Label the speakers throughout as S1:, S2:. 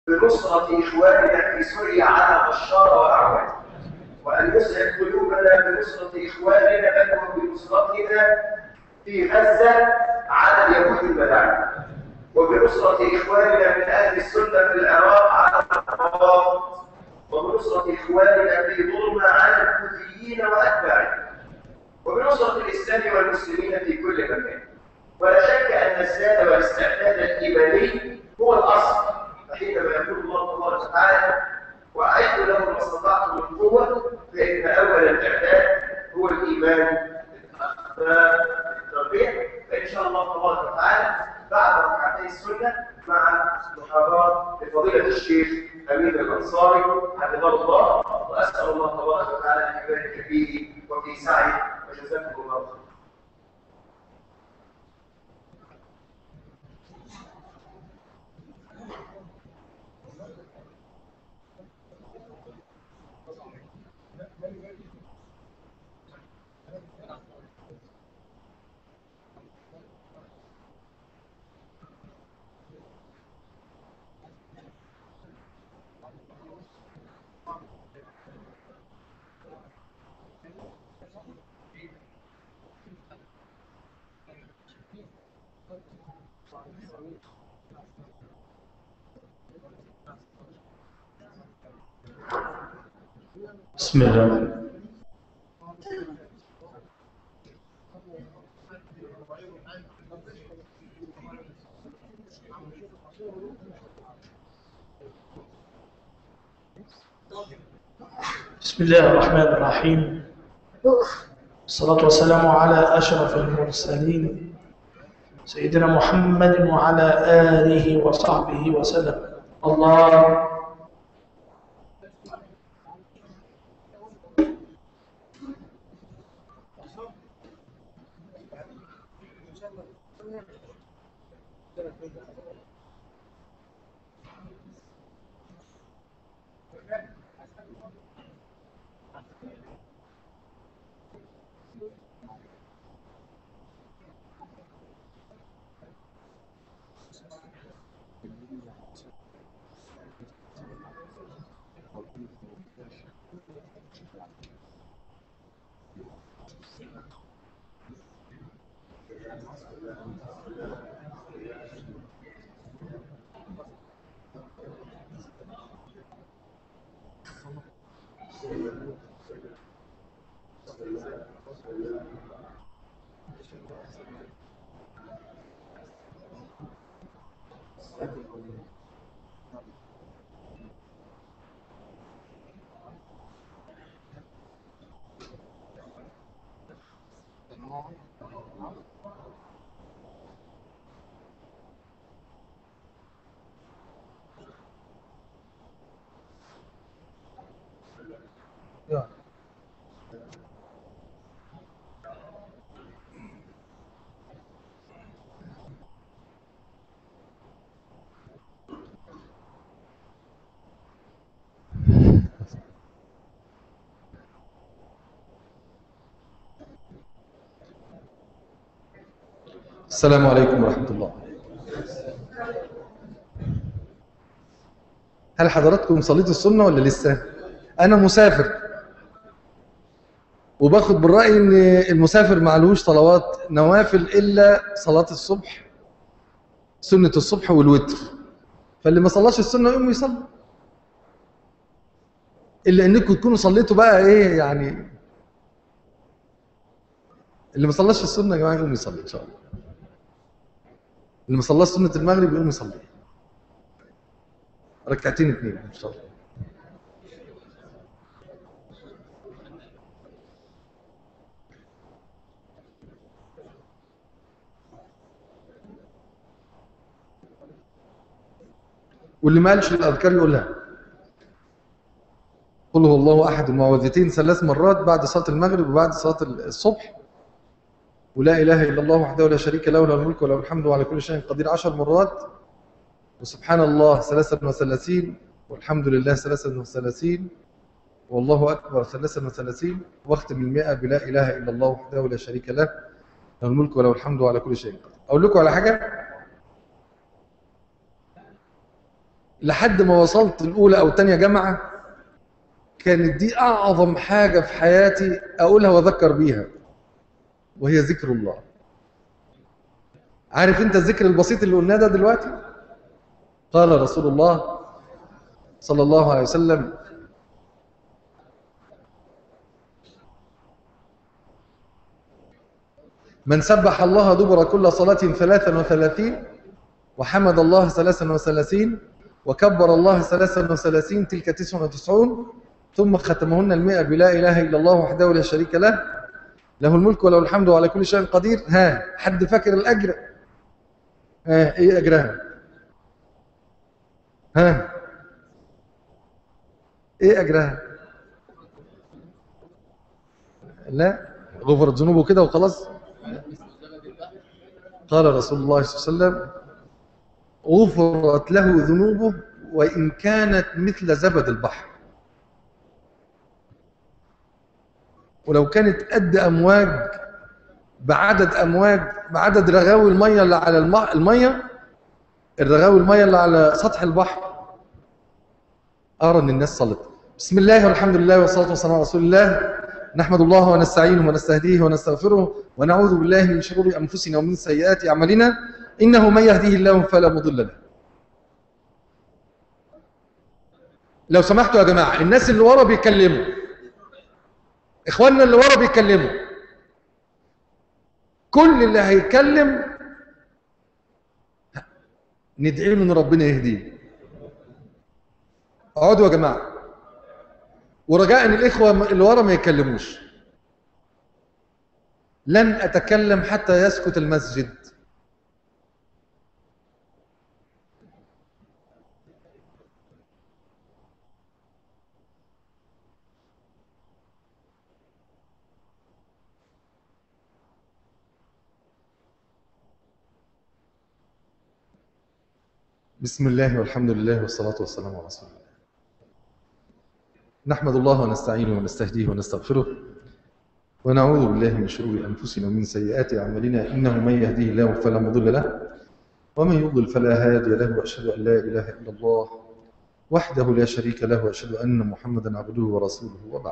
S1: بنصرة إخواننا في سوريا على بشار وأعوان وأن يسعد قلوبنا بنصرة إخواننا بل وبنصرتنا في غزة على اليهود الملاعب وبنصرة إخواننا من أهل السنة في العراق على الروافض وبنصرة إخواننا في ظلم على الكوفيين وأتباعهم وبنصرة الإسلام والمسلمين في كل مكان ولا شك أن الزاد والاستعداد الإيماني هو الأصل فحينما يقول الله تبارك وتعالى وأعدوا لهم ما استطعتم من قوة فإن أول الإعداد هو الإيمان التربية فإن شاء الله تبارك وتعالى بعد ركعتي السنة مع محاضرات لفضيلة الشيخ أمين الأنصاري حفظه الله وأسأل الله تبارك وتعالى أن يبارك فيه وفي سعيه وجزاكم الله خيرا
S2: بسم الله بسم الله الرحمن الرحيم الصلاة والسلام على أشرف المرسلين سيدنا محمد وعلى آله وصحبه وسلم الله
S3: السلام عليكم ورحمة الله هل حضراتكم صليتوا السنة ولا لسه؟ أنا مسافر وباخد بالرأي إن المسافر معلوش صلوات نوافل إلا صلاة الصبح سنة الصبح والوتر فاللي ما صلاش السنة يقوم يصلي إلا إنكم تكونوا صليتوا بقى إيه يعني اللي ما صلاش السنة يا جماعة يقوم يصلي إن شاء الله اللي ما صلاش سنة المغرب يقوم يصلي ركعتين اثنين ان شاء الله واللي ما قالش الاذكار يقولها قل هو الله احد المعوذتين ثلاث مرات بعد صلاه المغرب وبعد صلاه الصبح ولا اله الا الله وحده لا شريك له له الملك وله الحمد وعلى كل شيء قدير عشر مرات وسبحان الله ثلاثة وثلاثين والحمد لله ثلاثة وثلاثين والله أكبر ثلاثة وثلاثين واختم المئة بلا إله إلا الله وحده لا شريك له له الملك وله الحمد وعلى كل شيء قدير أقول لكم على حاجة لحد ما وصلت الأولى أو تانية جامعة كانت دي أعظم حاجة في حياتي أقولها وأذكر بيها وهي ذكر الله عارف أنت الذكر البسيط اللي قلناه ده دلوقتي قال رسول الله صلى الله عليه وسلم من سبح الله دبر كل صلاة ثلاثا وثلاثين وحمد الله ثلاثا وثلاثين وكبر الله ثلاثا وثلاثين تلك تسع وتسعون ثم ختمهن المئة بلا إله إلا الله وحده لا شريك له له الملك وله الحمد وعلى كل شيء قدير ها حد فاكر الأجر ها إيه أجرها ها إيه أجرها لا غفرت ذنوبه كده وخلاص قال رسول الله صلى الله عليه وسلم غفرت له ذنوبه وإن كانت مثل زبد البحر ولو كانت قد أمواج بعدد أمواج بعدد رغاوي المية اللي على الم- المية الرغاوي المية اللي على سطح البحر أرى أن الناس صلت بسم الله والحمد لله والصلاة والسلام على رسول الله نحمد الله ونستعينه ونستهديه ونستغفره ونعوذ بالله من شرور أنفسنا ومن سيئات أعمالنا إنه من يهديه الله فلا مضل له لو سمحتوا يا جماعة الناس اللي ورا بيتكلموا إخواننا اللي ورا بيتكلموا كل اللي هيتكلم ندعي له ان ربنا يهديه اقعدوا يا جماعه ورجاء ان الاخوه اللي ورا ما يتكلموش لن اتكلم حتى يسكت المسجد بسم الله والحمد لله والصلاة والسلام على رسول الله نحمد الله ونستعينه ونستهديه ونستغفره ونعوذ بالله من شرور أنفسنا ومن سيئات أعمالنا إنه من يهديه الله فلا مضل له ومن يضلل فلا هادي له وأشهد أن لا إله إلا الله وحده لا شريك له وأشهد أن محمدا عبده ورسوله وبعد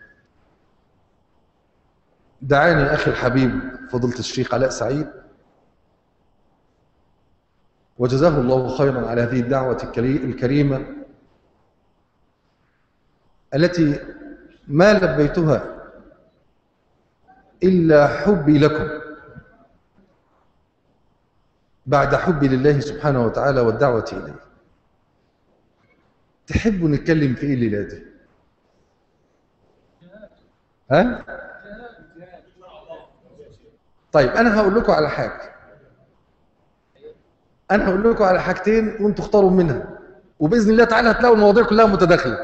S3: دعاني أخي الحبيب فضيلة الشيخ علاء سعيد وجزاه الله خيرا على هذه الدعوة الكري- الكريمة التي ما لبيتها إلا حبي لكم بعد حبي لله سبحانه وتعالى والدعوة إليه تحبوا نتكلم في إيه الليلة دي؟ ها؟ طيب أنا هقول لكم على حاجة انا هقول لكم على حاجتين وانتوا اختاروا منها وباذن الله تعالى هتلاقوا المواضيع كلها متداخله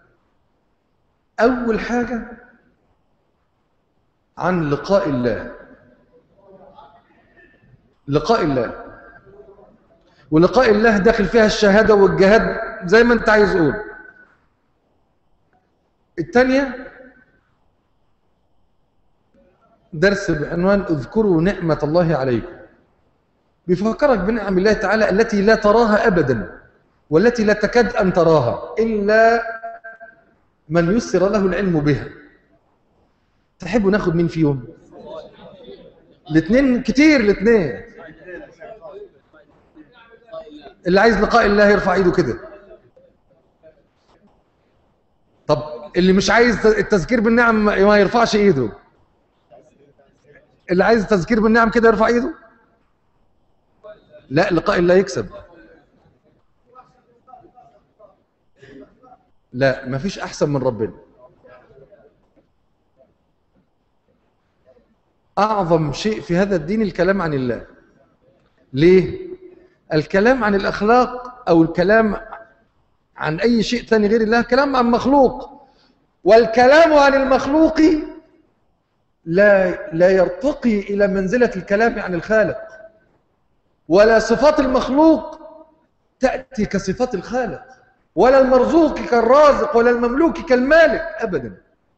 S3: اول حاجه عن لقاء الله لقاء الله ولقاء الله داخل فيها الشهاده والجهاد زي ما انت عايز قول الثانيه درس بعنوان اذكروا نعمه الله عليكم بيفكرك بنعم الله تعالى التي لا تراها أبدا والتي لا تكاد أن تراها إلا من يسر له العلم بها تحبوا ناخد مين فيهم الاثنين كتير الاثنين اللي عايز لقاء الله يرفع ايده كده طب اللي مش عايز التذكير بالنعم ما يرفعش ايده اللي عايز التذكير بالنعم كده يرفع ايده لا لقاء الله يكسب لا مفيش احسن من ربنا اعظم شيء في هذا الدين الكلام عن الله ليه الكلام عن الاخلاق او الكلام عن اي شيء ثاني غير الله كلام عن مخلوق والكلام عن المخلوق لا لا يرتقي الى منزله الكلام عن الخالق ولا صفات المخلوق تأتي كصفات الخالق ولا المرزوق كالرازق ولا المملوك كالمالك أبدا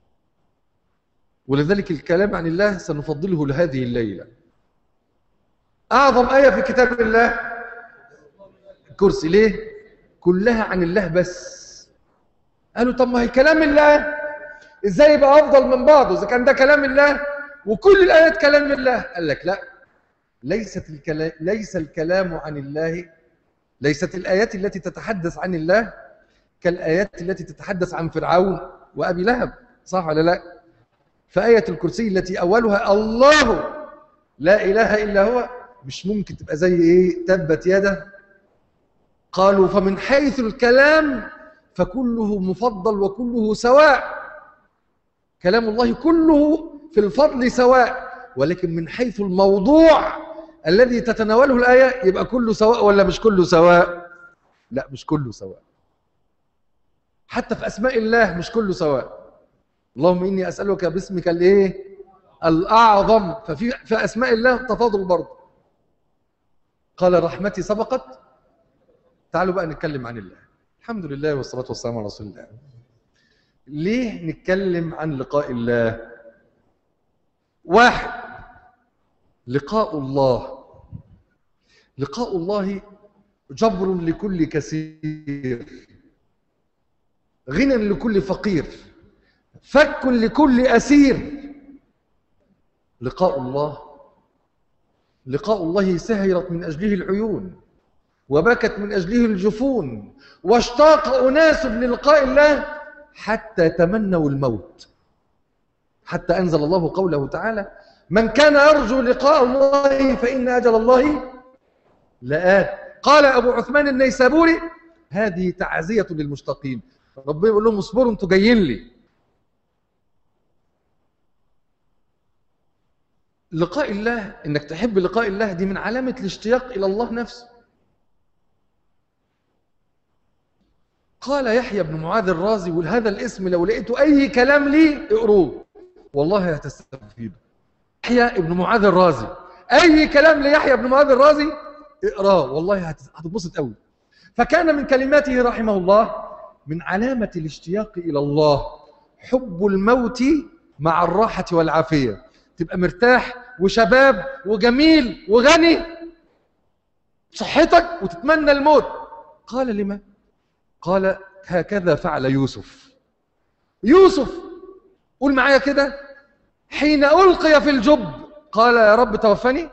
S3: ولذلك الكلام عن الله سنفضله لهذه الليلة أعظم آية في كتاب الله الكرسي ليه؟ كلها عن الله بس قالوا طب ما هي كلام الله ازاي يبقى افضل من بعضه اذا كان ده كلام الله وكل الايات كلام الله قال لك لا ليست الكلام ليس الكلام عن الله ليست الايات التي تتحدث عن الله كالايات التي تتحدث عن فرعون وابي لهب صح ولا لا فايه الكرسي التي اولها الله لا اله الا هو مش ممكن تبقى زي ايه تبت يده قالوا فمن حيث الكلام فكله مفضل وكله سواء كلام الله كله في الفضل سواء ولكن من حيث الموضوع الذي تتناوله الآية يبقى كله سواء ولا مش كله سواء لا مش كله سواء حتى في أسماء الله مش كله سواء اللهم إني أسألك باسمك الإيه الأعظم ففي في أسماء الله تفاضل برضه قال رحمتي سبقت تعالوا بقى نتكلم عن الله الحمد لله والصلاة والسلام على رسول الله ليه نتكلم عن لقاء الله واحد لقاء الله لقاء الله جبر لكل كثير غنى لكل فقير فك لكل أسير لقاء الله لقاء الله سهرت من أجله العيون وبكت من أجله الجفون واشتاق أناس للقاء الله حتى تمنوا الموت حتى أنزل الله قوله تعالى من كان يرجو لقاء الله فإن أجل الله لآت قال أبو عثمان النيسابوري هذه تعزية للمشتاقين ربنا يقول لهم اصبروا انتوا جايين لي لقاء الله انك تحب لقاء الله دي من علامة الاشتياق إلى الله نفسه قال يحيى بن معاذ الرازي وهذا الاسم لو لقيتوا أي كلام لي اقروه والله هتستفيدوا يحيى بن معاذ الرازي أي كلام ليحيى بن معاذ الرازي اقراه والله هتتبسط قوي فكان من كلماته رحمه الله من علامة الاشتياق إلى الله حب الموت مع الراحة والعافية تبقى مرتاح وشباب وجميل وغني صحتك وتتمنى الموت قال لما قال هكذا فعل يوسف يوسف قول معايا كده حين ألقي في الجب قال يا رب توفني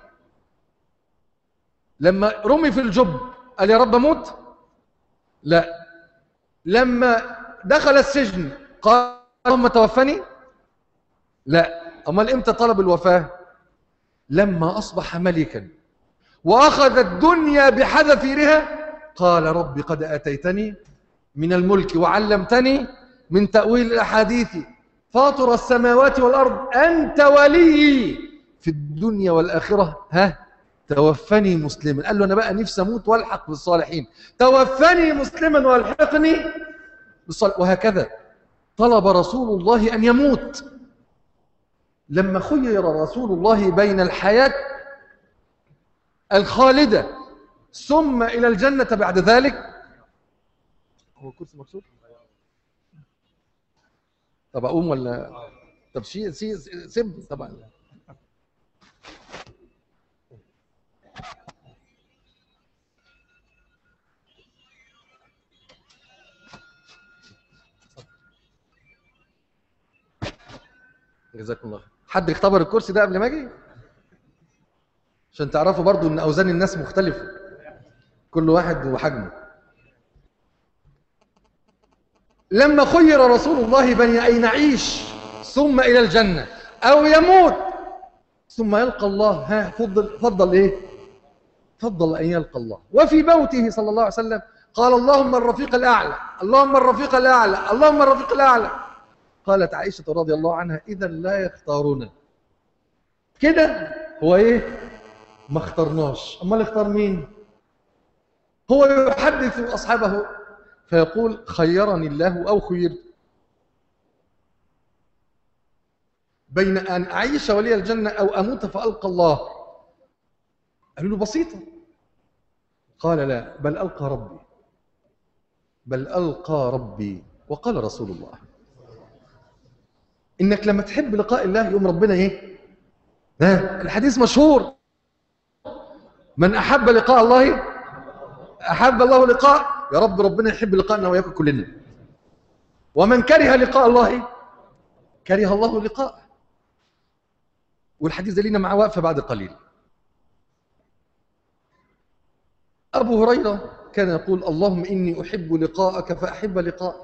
S3: لما رمي في الجب قال يا رب موت لا لما دخل السجن قال اللهم توفني لا امال امتى طلب الوفاه لما اصبح ملكا واخذ الدنيا بحذافيرها قال رب قد اتيتني من الملك وعلمتني من تاويل الاحاديث فاطر السماوات والارض انت ولي في الدنيا والاخره ها توفني مسلما قال له انا بقى نفسي اموت والحق بالصالحين توفني مسلما والحقني بالصالح وهكذا طلب رسول الله ان يموت لما خير رسول الله بين الحياه الخالده ثم الى الجنه بعد ذلك هو الكرسي مكسور طب اقوم ولا طب شيء سيب طبعا جزاكم الله خير حد اختبر الكرسي ده قبل ما اجي عشان تعرفوا برضو ان اوزان الناس مختلفه كل واحد وحجمه لما خير رسول الله بين ان يعيش ثم الى الجنه او يموت ثم يلقى الله ها فضل فضل ايه فضل ان يلقى الله وفي موته صلى الله عليه وسلم قال اللهم الرفيق الاعلى اللهم الرفيق الاعلى اللهم الرفيق الاعلى قالت عائشة رضي الله عنها إذا لا يختارنا كده هو إيه ما اخترناش أما اختار مين هو يحدث أصحابه فيقول خيرني الله أو خيرت بين أن أعيش ولي الجنة أو أموت فألقى الله قالوا له بسيطة قال لا بل ألقى ربي بل ألقى ربي وقال رسول الله انك لما تحب لقاء الله يوم ربنا ايه ها الحديث مشهور من احب لقاء الله احب الله لقاء يا رب ربنا يحب لقائنا وياكم كلنا ومن كره لقاء الله كره الله لقاءه والحديث ده لينا معاه وقفه بعد قليل ابو هريره كان يقول اللهم اني احب لقاءك فاحب لقاءك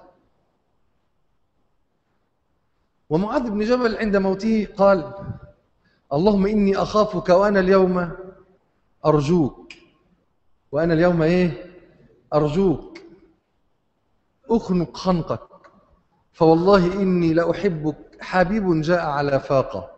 S3: ومعاذ بن جبل عند موته قال اللهم اني اخافك وانا اليوم ارجوك وانا اليوم ايه ارجوك اخنق خنقك فوالله اني لاحبك حبيب جاء على فاقه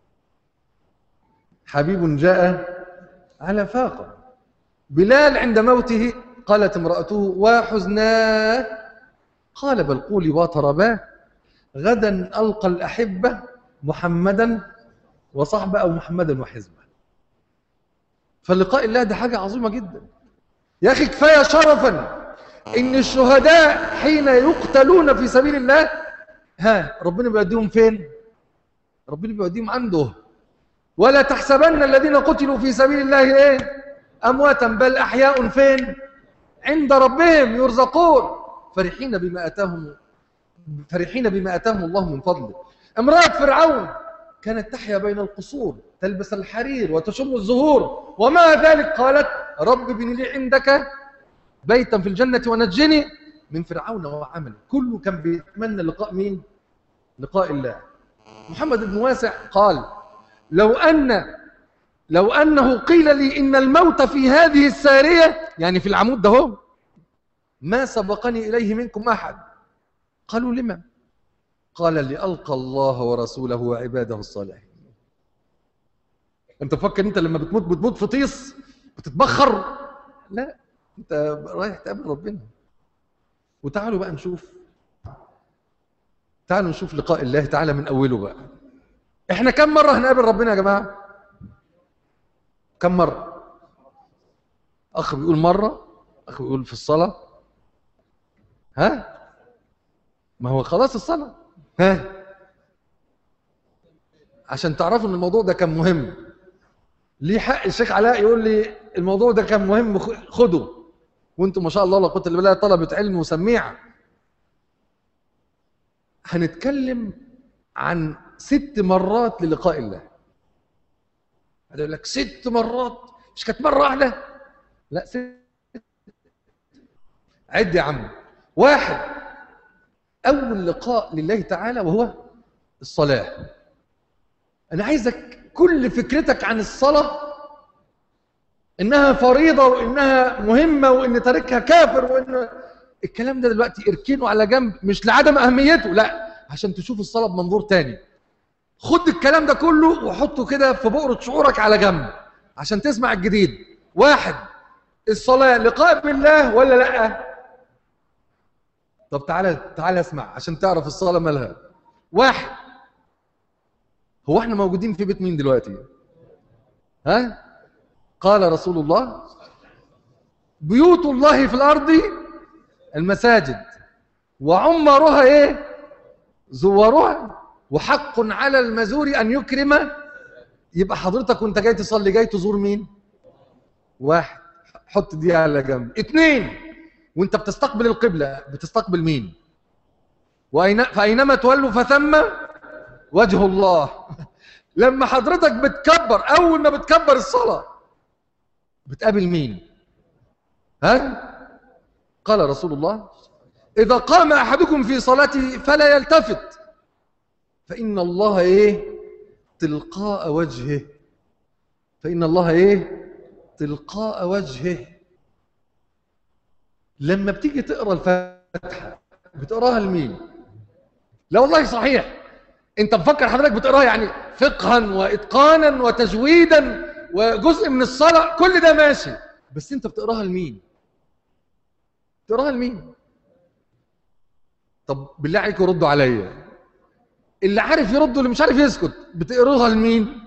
S3: حبيب جاء على فاقه بلال عند موته قالت امرأته وحزناه قال بل قولي وطرباه غدا ألقى الأحبة محمدا وصحبه أو محمدا وحزبه فلقاء الله ده حاجة عظيمة جدا يا أخي كفاية شرفا إن الشهداء حين يقتلون في سبيل الله ها ربنا بيوديهم فين ربنا بيوديهم عنده ولا تحسبن الذين قتلوا في سبيل الله ايه امواتا بل احياء فين عند ربهم يرزقون فرحين بما اتاهم فرحين بما اتاهم الله من فضله امراه فرعون كانت تحيا بين القصور تلبس الحرير وتشم الزهور ومع ذلك قالت رب ابن لي عندك بيتا في الجنه ونجني من فرعون وعمله كله كان بيتمنى لقاء مين لقاء الله محمد بن واسع قال لو أن لو أنه قيل لي إن الموت في هذه السارية يعني في العمود ده هو ما سبقني إليه منكم أحد قالوا لما قال لألقى الله ورسوله وعباده الصالحين أنت فكر أنت لما بتموت بتموت في طيس بتتبخر لا أنت رايح تقابل ربنا وتعالوا بقى نشوف تعالوا نشوف لقاء الله تعالى من أوله بقى احنا كم مرة هنقابل ربنا يا جماعة كم مرة اخ بيقول مرة اخ بيقول في الصلاة ها ما هو خلاص الصلاة ها عشان تعرفوا ان الموضوع ده كان مهم ليه حق الشيخ علاء يقول لي الموضوع ده كان مهم خده وانتم ما شاء الله لا قوه الا بالله طلبه علم وسميعه هنتكلم عن ست مرات للقاء الله يقول لك ست مرات مش كانت مره واحده لا ست عد يا عم واحد اول لقاء لله تعالى وهو الصلاه انا عايزك كل فكرتك عن الصلاه انها فريضه وانها مهمه وان تاركها كافر وان الكلام ده دلوقتي اركنه على جنب مش لعدم اهميته لا عشان تشوف الصلاه بمنظور تاني خد الكلام ده كله وحطه كده في بؤرة شعورك على جنب عشان تسمع الجديد واحد الصلاة لقاء بالله ولا لا طب تعالى تعالى اسمع عشان تعرف الصلاة مالها واحد هو احنا موجودين في بيت مين دلوقتي ها قال رسول الله بيوت الله في الأرض المساجد وعمرها ايه زوارها وحق على المزور ان يكرم يبقى حضرتك وانت جاي تصلي جاي تزور مين واحد حط دي على جنب اثنين وانت بتستقبل القبلة بتستقبل مين وأين فأينما تولوا فثم وجه الله لما حضرتك بتكبر أول ما بتكبر الصلاة بتقابل مين ها قال رسول الله إذا قام أحدكم في صلاته فلا يلتفت فإن الله إيه تلقاء وجهه فإن الله إيه تلقاء وجهه لما بتيجي تقرا الفاتحه بتقراها لمين لا والله صحيح انت مفكر حضرتك بتقراها يعني فقها واتقانا وتجويدا وجزء من الصلاه كل ده ماشي بس انت بتقراها لمين بتقراها لمين طب بالله عليكم ردوا عليا اللي عارف يرد واللي مش عارف يسكت بتقراها لمين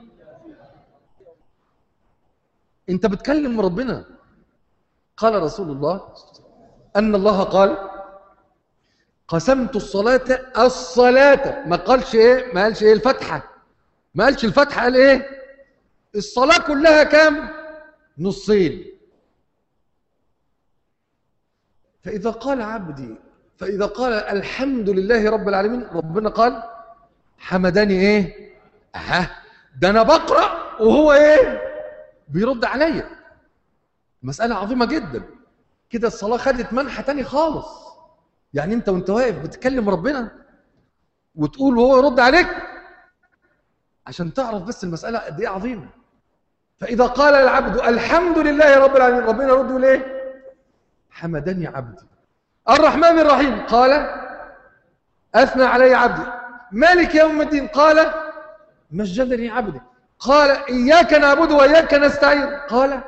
S3: انت بتكلم ربنا قال رسول الله ان الله قال قسمت الصلاة الصلاة ما قالش ايه ما قالش ايه الفتحة ما قالش الفتحة قال ايه الصلاة كلها كام نصين فإذا قال عبدي فإذا قال الحمد لله رب العالمين ربنا قال حمدني إيه أها ده أنا بقرأ وهو إيه بيرد عليا مسألة عظيمة جدا كده الصلاة خدت منحى تاني خالص يعني أنت وأنت واقف بتكلم ربنا وتقول وهو يرد عليك عشان تعرف بس المسألة قد إيه عظيمة فإذا قال العبد الحمد لله رب العالمين ربنا يرد ليه حمدني عبدي الرحمن الرحيم قال أثنى علي عبدي مالك يوم الدين قال مجدني عبدي قال إياك نعبد وإياك نستعين قال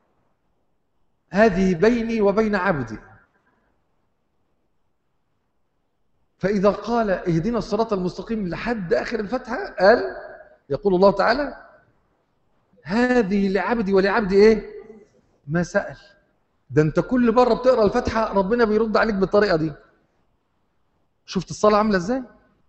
S3: هذه بيني وبين عبدي فإذا قال اهدنا الصراط المستقيم لحد آخر الفتحة قال يقول الله تعالى هذه لعبدي ولعبدي ايه ما سأل ده انت كل مرة بتقرأ الفتحة ربنا بيرد عليك بالطريقة دي شفت الصلاة عاملة ازاي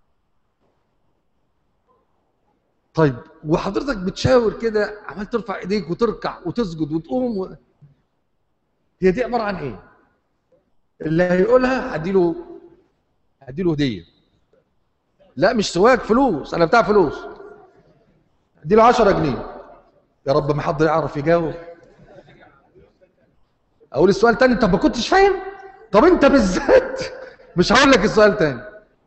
S3: طيب وحضرتك بتشاور كده عمال ترفع ايديك وتركع وتسجد وتقوم و... هي دي عبارة عن ايه اللي هيقولها هديله هديله هدية لا مش سواك فلوس انا بتاع فلوس اديله 10 جنيه يا رب ما حد يعرف يجاوب اقول السؤال تاني انت ما كنتش فاهم طب انت بالذات مش هقول لك السؤال تاني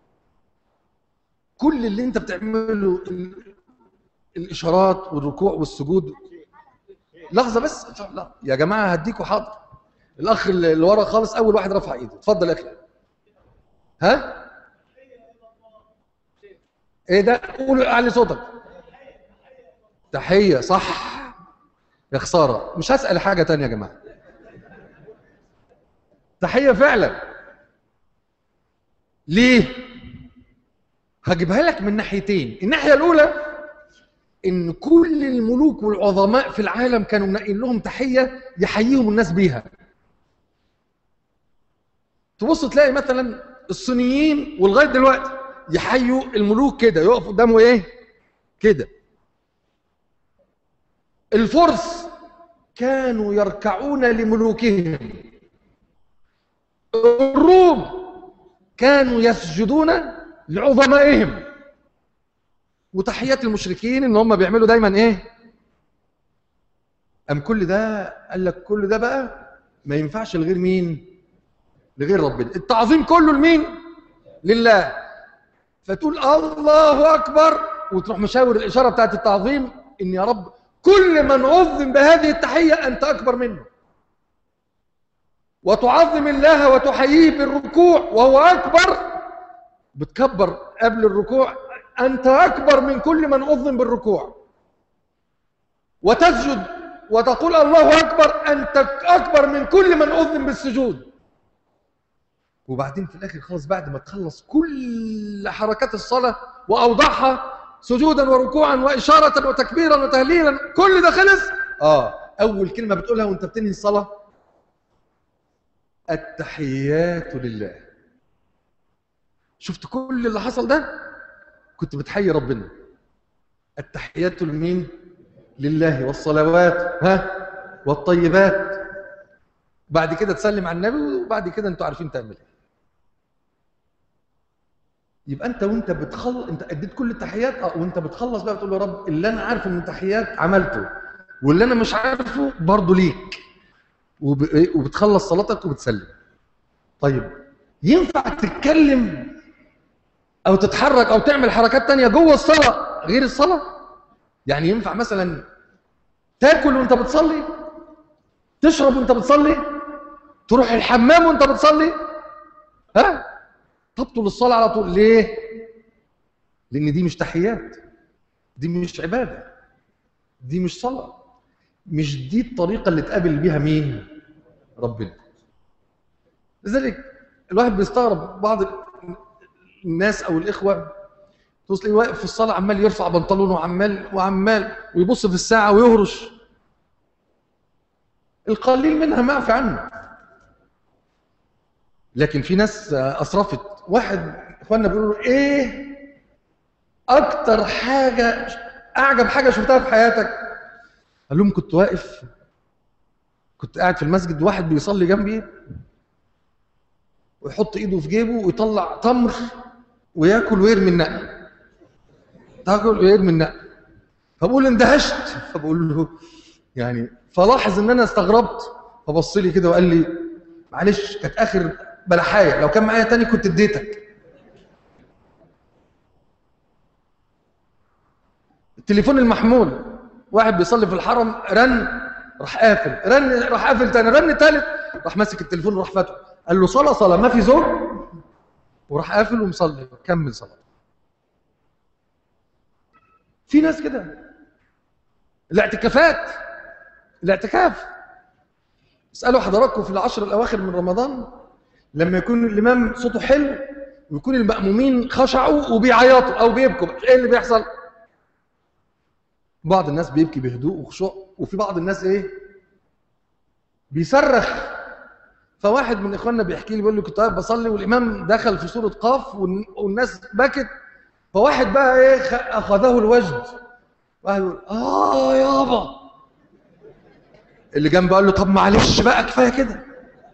S3: كل اللي انت بتعمله ال- الاشارات والركوع والسجود لحظه بس لا يا جماعه هديكوا حاضر الاخ اللي اللي ورا خالص اول واحد رفع ايده اتفضل يا اخي ها ايه ده قول اعلي صوتك تحيه صح يا خساره مش هسال حاجه تانية يا جماعه تحيه فعلا ليه هجيبها لك من ناحيتين الناحيه الاولى ان كل الملوك والعظماء في العالم كانوا منقين لهم تحيه يحييهم الناس بيها تبص تلاقي مثلا الصينيين ولغايه دلوقتي يحيوا الملوك كده يقف قدامه ايه كده الفرس كانوا يركعون لملوكهم الروم كانوا يسجدون لعظمائهم وتحيات المشركين ان هم بيعملوا دايما ايه ام كل ده قال لك كل ده بقى ما ينفعش لغير مين لغير ربنا التعظيم كله لمين لله فتقول الله اكبر وتروح مشاور الاشاره بتاعت التعظيم ان يا رب كل من عظم بهذه التحيه انت اكبر منه وتعظم الله وتحييه بالركوع وهو اكبر بتكبر قبل الركوع انت اكبر من كل من عظم بالركوع وتسجد وتقول الله اكبر انت اكبر من كل من عظم بالسجود وبعدين في الاخر خالص بعد ما تخلص كل حركات الصلاه واوضحها سجودا وركوعا واشاره وتكبيرا وتهليلا كل ده خلص اه اول كلمه بتقولها وانت بتنهي الصلاه التحيات لله شفت كل اللي حصل ده كنت بتحيي ربنا التحيات لمين لله والصلوات ها والطيبات بعد كده تسلم على النبي وبعد كده انتوا عارفين تعمل ايه يبقى انت وانت بتخلص انت اديت كل التحيات اه وانت بتخلص بقى بتقول له يا رب اللي انا عارفه من التحيات عملته واللي انا مش عارفه برضه ليك وب... إيه؟ وبتخلص صلاتك وبتسلم طيب ينفع تتكلم او تتحرك او تعمل حركات تانية جوه الصلاه غير الصلاه يعني ينفع مثلا تاكل وانت بتصلي تشرب وانت بتصلي تروح الحمام وانت بتصلي ها تبطل الصلاه على طول ليه لان دي مش تحيات دي مش عباده دي مش صلاه مش دي الطريقه اللي تقابل بيها مين ربنا لذلك الواحد بيستغرب بعض الناس او الاخوه توصل واقف في الصلاه عمال يرفع بنطلونه وعمال وعمال ويبص في الساعه ويهرش القليل منها معفي عنه لكن في ناس اسرفت واحد اخواننا بيقولوا ايه اكتر حاجه اعجب حاجه شفتها في حياتك قال لهم كنت واقف كنت قاعد في المسجد واحد بيصلي جنبي ويحط ايده في جيبه ويطلع تمر وياكل ويرمي النقل تاكل ويرمي النقل فبقول اندهشت فبقول له يعني فلاحظ ان انا استغربت فبص لي كده وقال لي معلش كانت اخر بلحايه لو كان معايا تاني كنت اديتك التليفون المحمول واحد بيصلي في الحرم رن راح قافل رن راح قافل تاني رن تالت راح ماسك التليفون وراح فاتحه قال له صلاه صلاه ما في زوج وراح قافل ومصلي كمل صلاه في ناس كده الاعتكافات الاعتكاف اسالوا حضراتكم في العشر الاواخر من رمضان لما يكون الامام صوته حلو ويكون المأمومين خشعوا وبيعيطوا او بيبكوا ايه اللي بيحصل بعض الناس بيبكي بهدوء وخشوع وفي بعض الناس ايه بيصرخ فواحد من اخواننا بيحكي لي بيقول لي كنت قاعد بصلي والامام دخل في سوره قاف والن- والناس بكت فواحد بقى ايه خ- اخذه الوجد واحد يقول اه يابا اللي جنبه قال له طب معلش بقى كفايه كده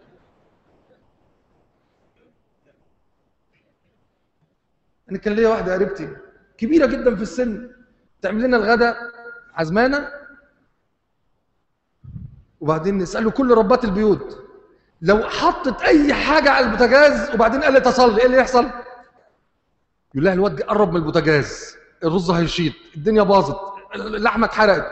S3: انا كان ليا واحده قريبتي كبيره جدا في السن تعمل لنا الغداء عزمانه وبعدين نساله كل ربات البيوت لو حطت اي حاجه على البوتاجاز وبعدين قالت اصلي ايه اللي يحصل يقول لها الواد قرب من البوتاجاز الرز هيشيط الدنيا باظت اللحمه اتحرقت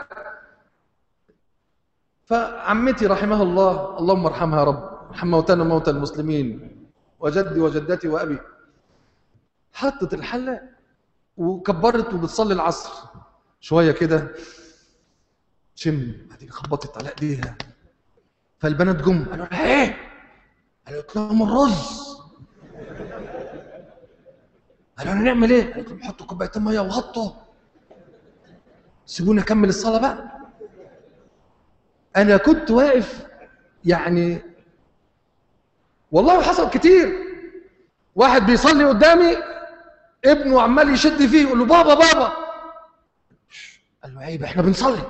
S3: فعمتي رحمها الله اللهم ارحمها يا رب ارحم موتانا وموتى المسلمين وجدي وجدتي وابي حطت الحله وكبرت وبتصلي العصر شويه كده شم بعدين خبطت على ايديها فالبنات جم قالوا لها ايه؟ قالت لهم الرز قالوا لها نعمل ايه؟ قالت لهم حطوا كوبايتين ميه وغطوا سيبوني اكمل الصلاه بقى انا كنت واقف يعني والله حصل كتير واحد بيصلي قدامي ابنه عمال يشد فيه يقول له بابا بابا قال له عيب احنا بنصلي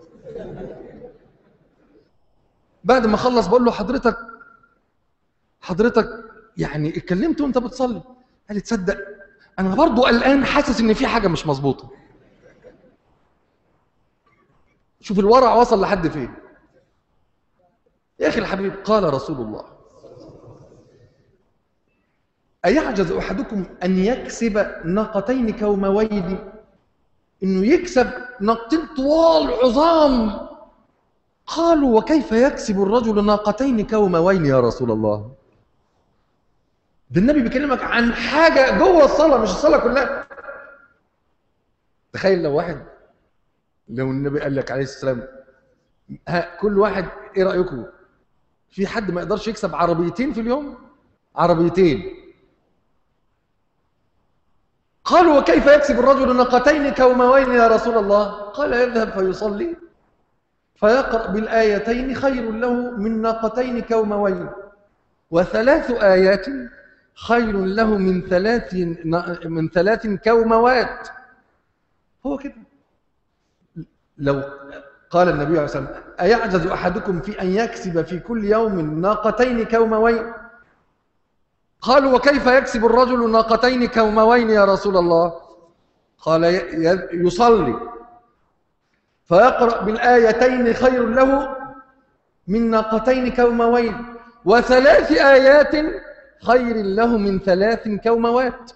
S3: بعد ما خلص بقول له حضرتك حضرتك يعني اتكلمت وانت بتصلي قال لي تصدق انا برضو الان حاسس ان في حاجه مش مظبوطه شوف الورع وصل لحد فين يا اخي الحبيب قال رسول الله أيعجز أحدكم أن يكسب ناقتين كوموين إنه يكسب ناقتين طوال عظام قالوا وكيف يكسب الرجل ناقتين كوموين يا رسول الله ده النبي بيكلمك عن حاجة جوه الصلاة مش الصلاة كلها تخيل لو واحد لو النبي قال لك عليه السلام ها كل واحد ايه رأيكم في حد ما يقدرش يكسب عربيتين في اليوم عربيتين قالوا وكيف يكسب الرجل ناقتين كوموين يا رسول الله قال يذهب فيصلي فيقرأ بالآيتين خير له من ناقتين كوموين وثلاث آيات خير له من ثلاث من ثلاث كوموات هو كده لو قال النبي عليه الصلاة والسلام أيعجز أحدكم في أن يكسب في كل يوم ناقتين كوموين قالوا وكيف يكسب الرجل ناقتين كوموين يا رسول الله قال يصلي فيقرأ بالآيتين خير له من ناقتين كوموين وثلاث آيات خير له من ثلاث كوموات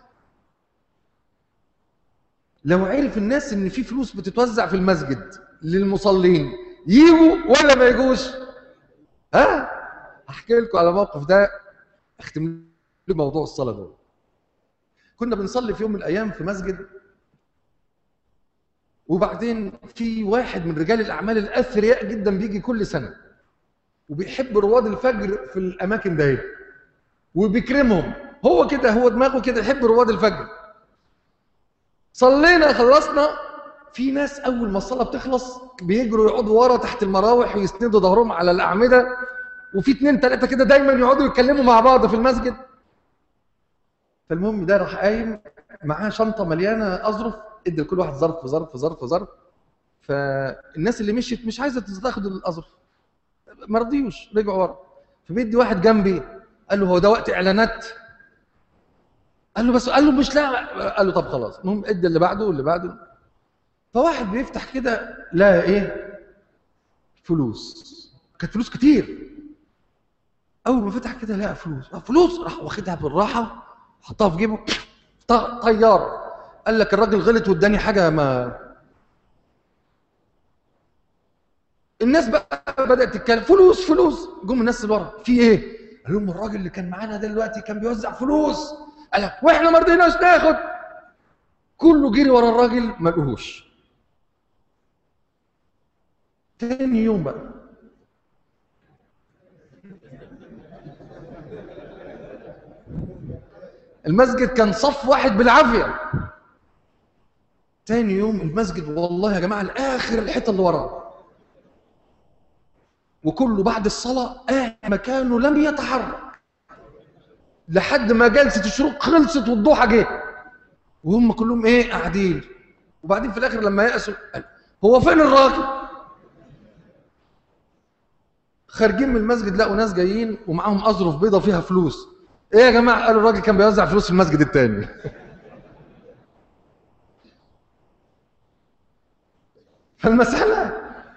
S3: لو عرف الناس ان في فلوس بتتوزع في المسجد للمصلين يجوا ولا ما يجوش ها احكي لكم على موقف ده اختم موضوع الصلاه ده كنا بنصلي في يوم من الايام في مسجد وبعدين في واحد من رجال الاعمال الاثرياء جدا بيجي كل سنه وبيحب رواد الفجر في الاماكن ده وبيكرمهم هو كده هو دماغه كده يحب رواد الفجر صلينا خلصنا في ناس اول ما الصلاه بتخلص بيجروا يقعدوا ورا تحت المراوح ويسندوا ظهرهم على الاعمده وفي اثنين ثلاثه كده دايما يقعدوا يتكلموا مع بعض في المسجد فالمهم ده راح قايم معاه شنطه مليانه اظرف ادى لكل واحد ظرف في ظرف في ظرف في ظرف فالناس اللي مشيت مش عايزه تاخد الاظرف ما رضيوش رجعوا ورا فبيدي واحد جنبي قال له هو ده وقت اعلانات قال له بس قال له مش لا قال له طب خلاص المهم ادي اللي بعده واللي بعده فواحد بيفتح كده لقى ايه فلوس كانت فلوس كتير اول ما فتح كده لقى فلوس آه، فلوس راح واخدها بالراحه حطها في جيبه ط- طيار قال لك الراجل غلط واداني حاجه ما الناس بقى بدات تتكلم فلوس فلوس جم الناس اللي ورا في ايه قال لهم الراجل اللي كان معانا ده دلوقتي كان بيوزع فلوس قال لك واحنا ما رضيناش ناخد كله جري ورا الراجل ما لقوهوش تاني يوم بقى المسجد كان صف واحد بالعافيه تاني يوم المسجد والله يا جماعه لاخر الحيطه اللي وراه وكله بعد الصلاه قاعد مكانه لم يتحرك لحد ما جلسه الشروق خلصت والضحى جه وهم كلهم ايه قاعدين وبعدين في الاخر لما يأسوا قال هو فين الراجل خارجين من المسجد لقوا ناس جايين ومعاهم اظرف بيضه فيها فلوس ايه يا جماعه قالوا الراجل كان بيوزع فلوس في المسجد التاني فالمساله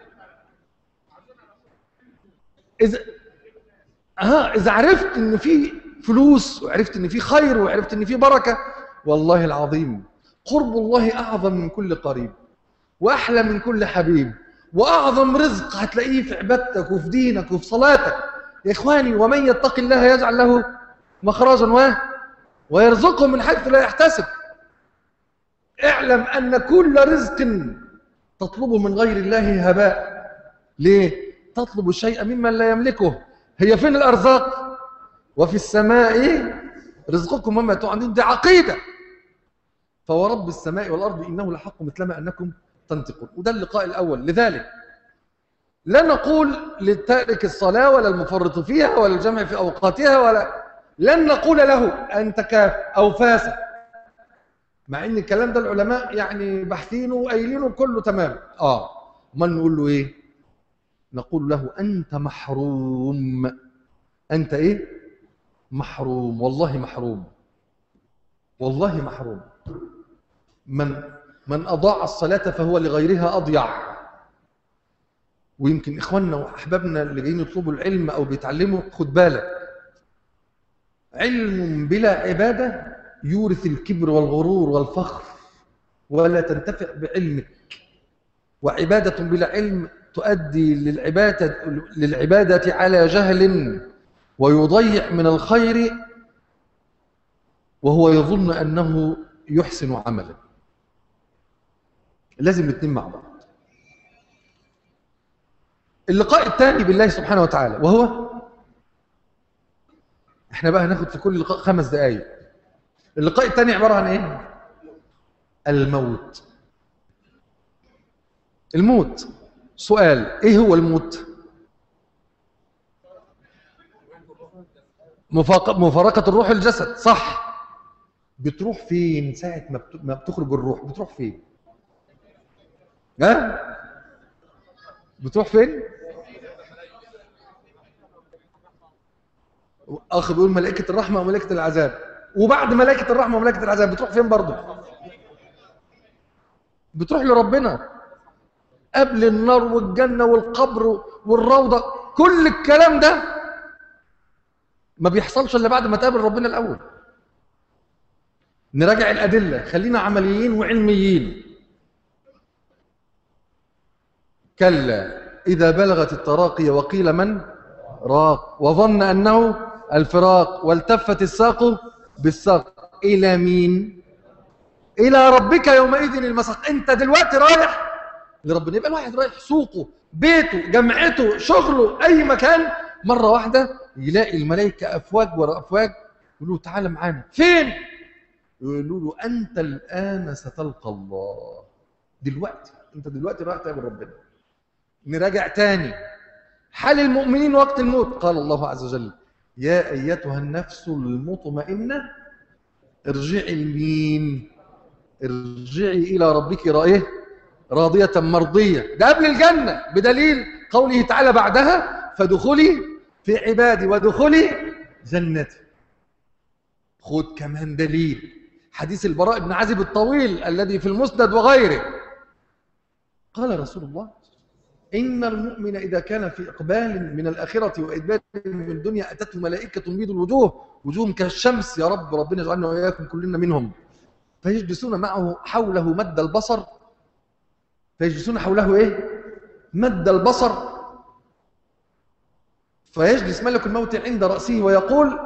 S3: اذا اه اذا عرفت ان في فلوس وعرفت ان في خير وعرفت ان في بركه والله العظيم قرب الله اعظم من كل قريب واحلى من كل حبيب واعظم رزق هتلاقيه في عبادتك وفي دينك وفي صلاتك يا اخواني ومن يتق الله يجعل له مخرجا و ويرزقه من حيث لا يحتسب اعلم ان كل رزق تطلبه من غير الله هباء ليه تطلب الشيء ممن لا يملكه هي فين الارزاق وفي السماء رزقكم وما توعدون دي عقيده فورب السماء والارض انه لحق مثلما انكم تنطقون وده اللقاء الاول لذلك لا نقول لتارك الصلاه ولا المفرط فيها ولا الجمع في اوقاتها ولا لن نقول له انت كافر او فاسق مع ان الكلام ده العلماء يعني باحثينه وقايلينه كله تمام اه ما نقول له ايه نقول له انت محروم انت ايه محروم والله محروم والله محروم من من اضاع الصلاه فهو لغيرها اضيع ويمكن اخواننا واحبابنا اللي جايين يطلبوا العلم او بيتعلموا خد بالك علم بلا عباده يورث الكبر والغرور والفخر ولا تنتفع بعلمك وعباده بلا علم تؤدي للعباده للعباده على جهل ويضيع من الخير وهو يظن انه يحسن عملا لازم الاثنين مع بعض اللقاء الثاني بالله سبحانه وتعالى وهو احنا بقى هناخد في كل لقاء خمس دقائق اللقاء الثاني عباره عن ايه الموت الموت سؤال ايه هو الموت مفاق- مفارقة الروح الجسد صح بتروح فين ساعة ما بت- ما بتخرج الروح بتروح فين ها بتروح فين اخ بيقول ملائكة الرحمة وملائكة العذاب وبعد ملائكة الرحمة وملائكة العذاب بتروح فين برضه بتروح لربنا قبل النار والجنة والقبر والروضة كل الكلام ده ما بيحصلش الا بعد ما تقابل ربنا الاول نراجع الادله خلينا عمليين وعلميين كلا اذا بلغت التراقي وقيل من راق وظن انه الفراق والتفت الساق بالساق الى مين الى ربك يومئذ المساق انت دلوقتي رايح لربنا يبقى الواحد رايح سوقه بيته جامعته شغله اي مكان مره واحده يلاقي الملائكه افواج ورا افواج يقولوا له تعالى معانا فين يقولوا له انت الان ستلقى الله دلوقتي انت دلوقتي رايح تقابل ربنا نراجع تاني حال المؤمنين وقت الموت قال الله عز وجل يا ايتها النفس المطمئنه ارجعي لمين ارجعي الى ربك رأيه راضية مرضية ده قبل الجنة بدليل قوله تعالى بعدها فدخلي في عبادي ودخلي جنته خد كمان دليل حديث البراء بن عازب الطويل الذي في المسند وغيره قال رسول الله إن المؤمن إذا كان في إقبال من الآخرة وإدبار من الدنيا أتته ملائكة بيض الوجوه وجوههم كالشمس يا رب ربنا يجعلنا وإياكم كلنا منهم فيجلسون معه حوله مد البصر فيجلسون حوله إيه؟ مد البصر فيجلس ملك الموت عند رأسه ويقول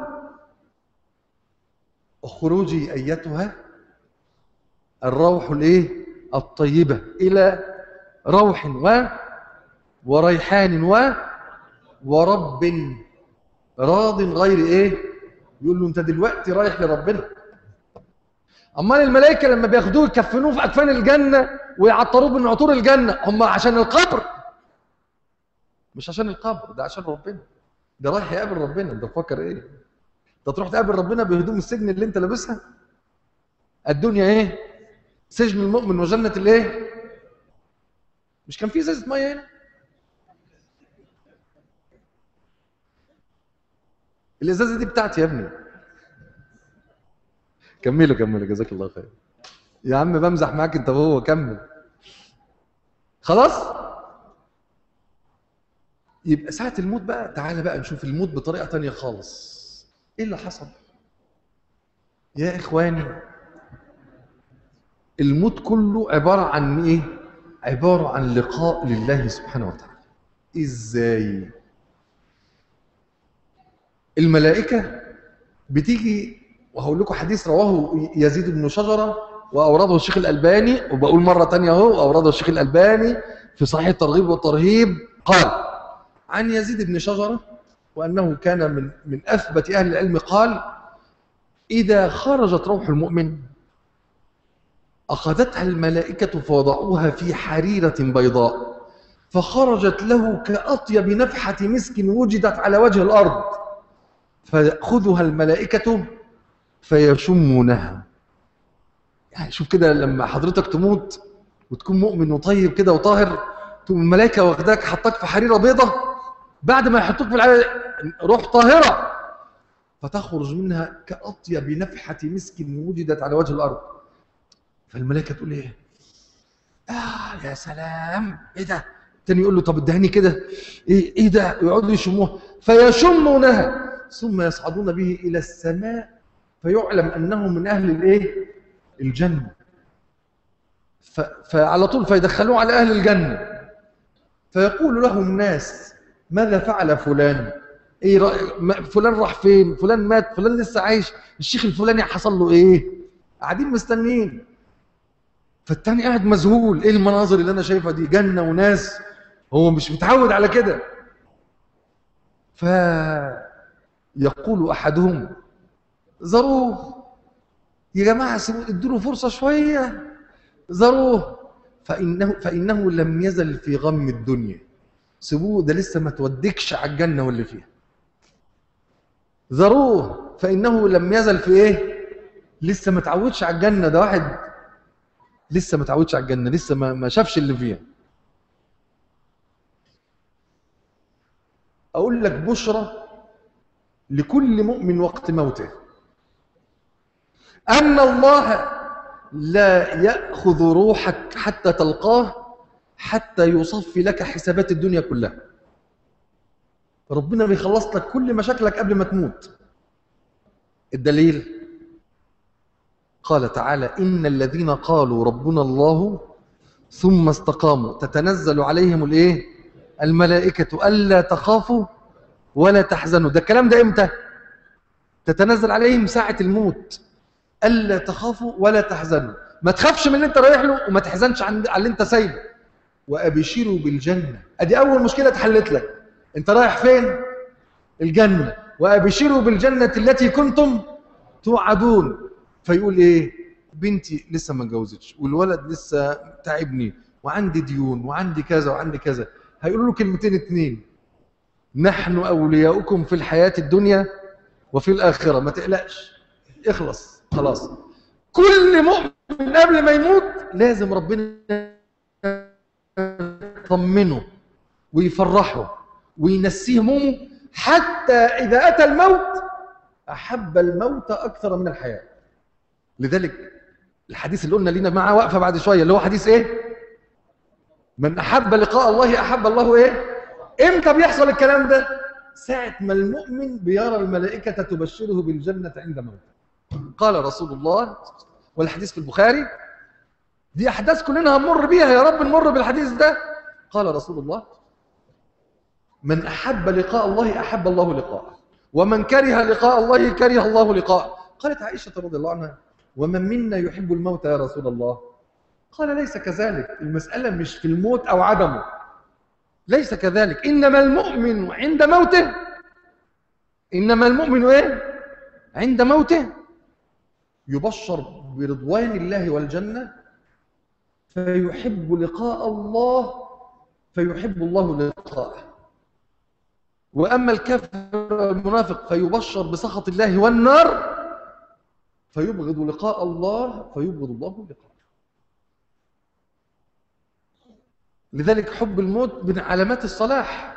S3: اخرجي أيتها الروح الإيه؟ الطيبة إلى روح و وريحان و ورب راض غير ايه يقول له انت دلوقتي رايح لربنا امال الملائكه لما بياخدوه يكفنوه في اكفان الجنه ويعطروه من عطور الجنه هم عشان القبر مش عشان القبر ده عشان ربنا ده رايح يقابل ربنا انت فاكر ايه انت تروح تقابل ربنا بهدوم السجن اللي انت لابسها الدنيا ايه سجن المؤمن وجنه الايه مش كان في ازازه ميه هنا الازازه دي بتاعتي يا ابني كملوا كملوا جزاك الله خير يا عم بمزح معاك انت وهو كمل خلاص يبقى ساعة الموت بقى تعالى بقى نشوف الموت بطريقة تانية خالص ايه اللي حصل يا اخواني الموت كله عبارة عن ايه عبارة عن لقاء لله سبحانه وتعالى ازاي الملائكة بتيجي وهقول لكم حديث رواه يزيد بن شجرة وأورده الشيخ الألباني وبقول مرة تانية أهو أورده الشيخ الألباني في صحيح الترغيب والترهيب قال عن يزيد بن شجرة وأنه كان من من أثبت أهل العلم قال إذا خرجت روح المؤمن أخذتها الملائكة فوضعوها في حريرة بيضاء فخرجت له كأطيب نفحة مسك وجدت على وجه الأرض فيأخذها الملائكة فيشمونها يعني شوف كده لما حضرتك تموت وتكون مؤمن وطيب كده وطاهر تقوم الملائكة واخداك حطاك في حريرة بيضة بعد ما يحطوك في العالم روح طاهرة فتخرج منها كأطيب نفحة مسك وجدت على وجه الأرض فالملائكة تقول ايه آه يا سلام ايه ده تاني يقول له طب ادهني كده ايه ايه ده يقعدوا يشموها فيشمونها ثم يصعدون به الى السماء فيعلم انه من اهل الايه الجنه ف... فعلى طول فيدخلوه على اهل الجنه فيقول له الناس ماذا فعل فلان ايه رأي... فلان راح فين فلان مات فلان لسه عايش الشيخ الفلاني حصل له ايه قاعدين مستنيين فالتاني قاعد مذهول ايه المناظر اللي انا شايفها دي جنه وناس هو مش متعود على كده فيقول احدهم ذروه يا جماعه ادوا له فرصه شويه ذروه فانه فانه لم يزل في غم الدنيا سيبوه ده لسه ما تودكش على الجنه واللي فيها ذروه فانه لم يزل في ايه لسه ما تعودش على الجنه ده واحد لسه ما تعودش على الجنه لسه ما ما شافش اللي فيها اقول لك بشرى لكل مؤمن وقت موته ان الله لا ياخذ روحك حتى تلقاه حتى يصفي لك حسابات الدنيا كلها ربنا بيخلص لك كل مشاكلك قبل ما تموت الدليل قال تعالى إن الذين قالوا ربنا الله ثم استقاموا تتنزل عليهم الايه الملائكة ألا تخافوا ولا تحزنوا ده الكلام ده امتى تتنزل عليهم ساعة الموت ألا تخافوا ولا تحزنوا ما تخافش من اللي انت رايح له وما تحزنش عن على اللي انت سايبه وأبشروا بالجنة أدي أول مشكلة اتحلت لك انت رايح فين الجنة وأبشروا بالجنة التي كنتم توعدون فيقول ايه بنتي لسه ما اتجوزتش والولد لسه تعبني وعندي ديون وعندي كذا وعندي كذا هيقولوا له كلمتين اتنين نحن اولياؤكم في الحياه الدنيا وفي الاخره ما تقلقش اخلص خلاص كل مؤمن قبل ما يموت لازم ربنا يطمنه ويفرحه وينسيه همومه حتى اذا اتى الموت أحب الموت أكثر من الحياة لذلك الحديث اللي قلنا لنا معاه واقفة بعد شوية اللي هو حديث إيه من أحب لقاء الله أحب الله إيه إمتى بيحصل الكلام ده ساعة ما المؤمن بيرى الملائكة تبشره بالجنة عند موته قال رسول الله والحديث في البخاري دي أحداث كلنا هنمر بيها يا رب نمر بالحديث ده قال رسول الله من أحب لقاء الله أحب الله لقاءه ومن كره لقاء الله كره الله لقاءه قالت عائشة رضي الله عنها ومن منا يحب الموت يا رسول الله قال ليس كذلك المسألة مش في الموت أو عدمه ليس كذلك إنما المؤمن عند موته إنما المؤمن إيه عند موته يبشر برضوان الله والجنة فيحب لقاء الله فيحب الله لقاءه وأما الكافر والمنافق فيبشر بسخط الله والنار فيبغض لقاء الله فيبغض الله لقاءه لذلك حب الموت من علامات الصلاح